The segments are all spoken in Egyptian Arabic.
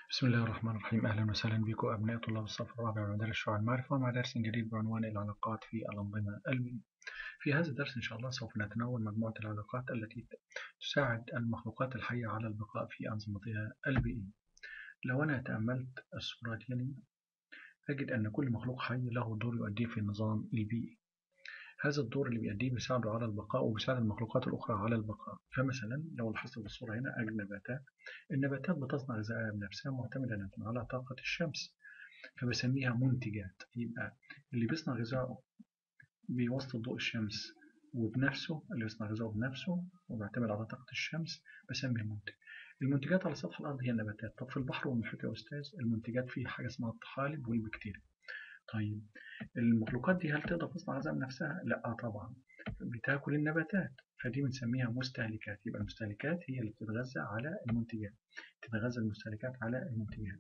بسم الله الرحمن الرحيم أهلا وسهلا بكم أبناء طلاب الصف الرابع من درس شعاع المعرفة مع درس جديد بعنوان العلاقات في الأنظمة البيئية. في هذا الدرس إن شاء الله سوف نتناول مجموعة العلاقات التي تساعد المخلوقات الحية على البقاء في أنظمتها البيئية. لو أنا تأملت الصورة دي أجد أن كل مخلوق حي له دور يؤديه في النظام البيئي. هذا الدور اللي بيأديه بيساعده على البقاء وبيساعد المخلوقات الأخرى على البقاء فمثلا لو لاحظت في الصورة هنا أجد نباتات النباتات بتصنع غذائها بنفسها معتمدة على طاقة الشمس فبسميها منتجات يبقى اللي بيصنع غذائه بواسطة ضوء الشمس وبنفسه اللي بيصنع غذائه بنفسه وبيعتمد على طاقة الشمس بسميه منتج المنتجات على سطح الأرض هي النباتات طب في البحر والمحيط يا أستاذ المنتجات فيه حاجة اسمها الطحالب والبكتيريا طيب المخلوقات دي هل تقدر تصنع غذاء بنفسها؟ لا طبعا بتاكل النباتات فدي بنسميها مستهلكات يبقى المستهلكات هي اللي بتتغذى على المنتجات تتغذى المستهلكات على المنتجات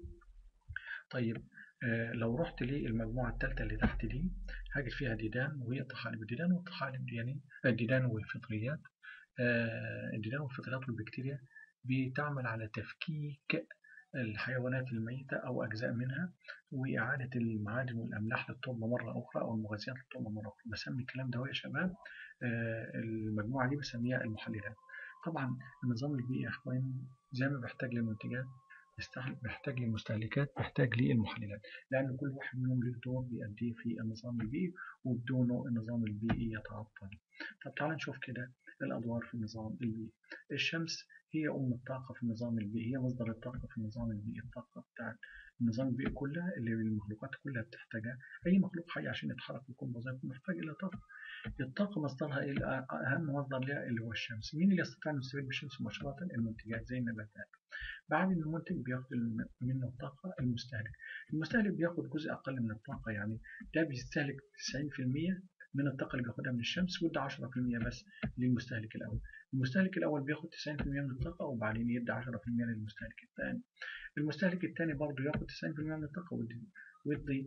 طيب آه لو رحت للمجموعة الثالثة اللي تحت دي هجد فيها ديدان وهي الطحالب الديدان والطحالب دي يعني الديدان والفطريات آه الديدان والفطريات والبكتيريا بتعمل على تفكيك الحيوانات الميتة أو أجزاء منها وإعادة المعادن والأملاح للتربة مرة أخرى أو المغذيات للتربة مرة أخرى بسمي الكلام ده يا شباب المجموعة دي بسميها المحللات طبعا النظام البيئي يا إخواني زي ما بيحتاج للمنتجات بيحتاج للمستهلكات بيحتاج للمحللات لأن كل واحد منهم له دور بيأديه في النظام البيئي وبدونه النظام البيئي يتعطل طب تعال نشوف كده الأدوار في النظام البيئي الشمس هي أم الطاقة في النظام البيئي هي مصدر الطاقة في النظام البيئي الطاقة بتاعت النظام البيئي كلها اللي المخلوقات كلها بتحتاجها أي مخلوق حي عشان يتحرك ويكون وظيفة محتاج إلى طاقة الطاقة مصدرها إيه أهم مصدر لها اللي هو الشمس مين اللي يستطيع أن يستفيد بالشمس مباشرة المنتجات زي النباتات بعد ما المنتج بياخد منه الطاقة المستهلك المستهلك بياخد جزء أقل من الطاقة يعني ده بيستهلك 90% من الطاقة اللي بياخدها من الشمس وده 10% بس للمستهلك الأول المستهلك الأول بياخد 90% من الطاقة وبعدين يدي 10% للمستهلك الثاني المستهلك الثاني برضه ياخد 90% من الطاقة ويدي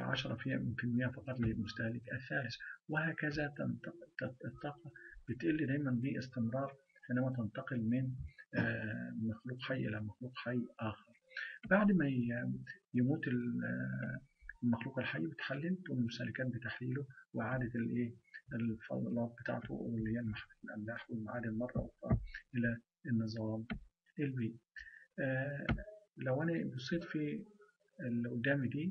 10% فقط للمستهلك الثالث وهكذا الطاقة بتقل دايما باستمرار حينما تنتقل من مخلوق حي إلى مخلوق حي آخر بعد ما يموت المخلوق الحي بتحلل تقوم المستهلكات بتحليله وإعادة الإيه الفضلات بتاعته واللي هي الأملاح والمعادن مرة أخرى إلى النظام البيئي. آه لو أنا بصيت في اللي قدامي دي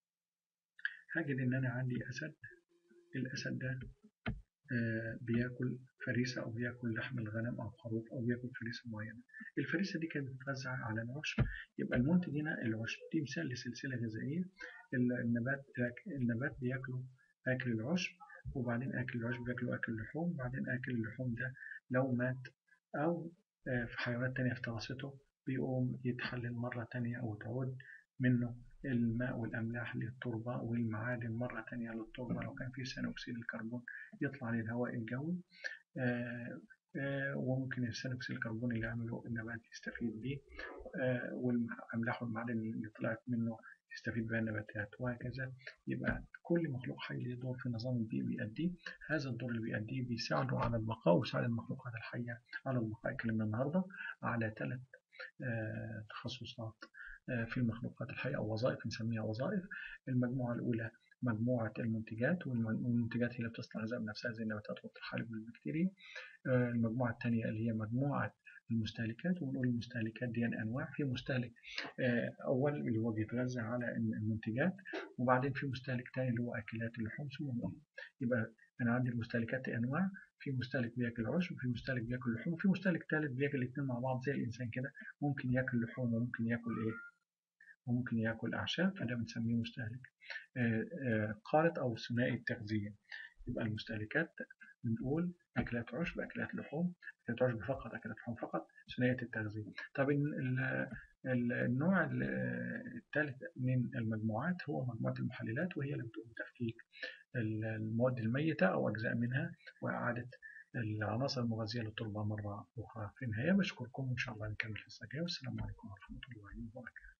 هجد إن أنا عندي أسد الأسد ده آه بياكل فريسة أو بياكل لحم الغنم أو خروف أو بياكل فريسة معينة الفريسة دي كانت بتتوزع على العشب يبقى المنتج هنا العشب دي مثال لسلسلة غذائية النبات النبات بياكلوا أكل العشب وبعدين أكل العشب بياكلوا أكل اللحوم وبعدين أكل اللحوم ده لو مات أو آه في حيوانات تانية افترسته بيقوم يتحلل مرة تانية أو تعود منه الماء والأملاح للتربة والمعادن مرة تانية للتربة لو كان في ثاني أكسيد الكربون يطلع للهواء الجوي آه آه وممكن ثاني أكسيد الكربون اللي عمله النبات يستفيد بيه آه والأملاح والمعادن اللي طلعت منه يستفيد بها النباتات وهكذا يبقى كل مخلوق حي له دور في النظام البيئي بيأديه هذا الدور اللي بيأديه بيساعده على البقاء ويساعد المخلوقات الحية على البقاء اتكلمنا النهاردة على ثلاث آه تخصصات في المخلوقات الحية أو وظائف نسميها وظائف المجموعة الأولى مجموعة المنتجات والمنتجات هي اللي بتصنع غذاء بنفسها زي النباتات والطحالب والبكتيريا المجموعة الثانية اللي هي مجموعة المستهلكات ونقول المستهلكات دي أنواع في مستهلك أول اللي هو بيتغذى على المنتجات وبعدين في مستهلك ثاني اللي هو أكلات اللحوم اسمه يبقى أنا عندي المستهلكات أنواع في مستهلك بياكل عشب وفي مستهلك بياكل لحوم وفي مستهلك ثالث بياكل الاثنين مع بعض زي الإنسان كده ممكن ياكل لحوم وممكن ياكل إيه وممكن ياكل أعشاب فده بنسميه مستهلك قارة أو ثنائي التغذية يبقى المستهلكات بنقول أكلات عشب أكلات لحوم أكلات عشب فقط أكلات لحوم فقط ثنائية التغذية طب النوع الثالث من المجموعات هو مجموعة المحللات وهي اللي بتقوم بتفكيك المواد الميتة أو أجزاء منها وإعادة العناصر المغذية للتربة مرة أخرى في النهاية بشكركم وإن شاء الله نكمل الحصة الجاية والسلام عليكم ورحمة الله وبركاته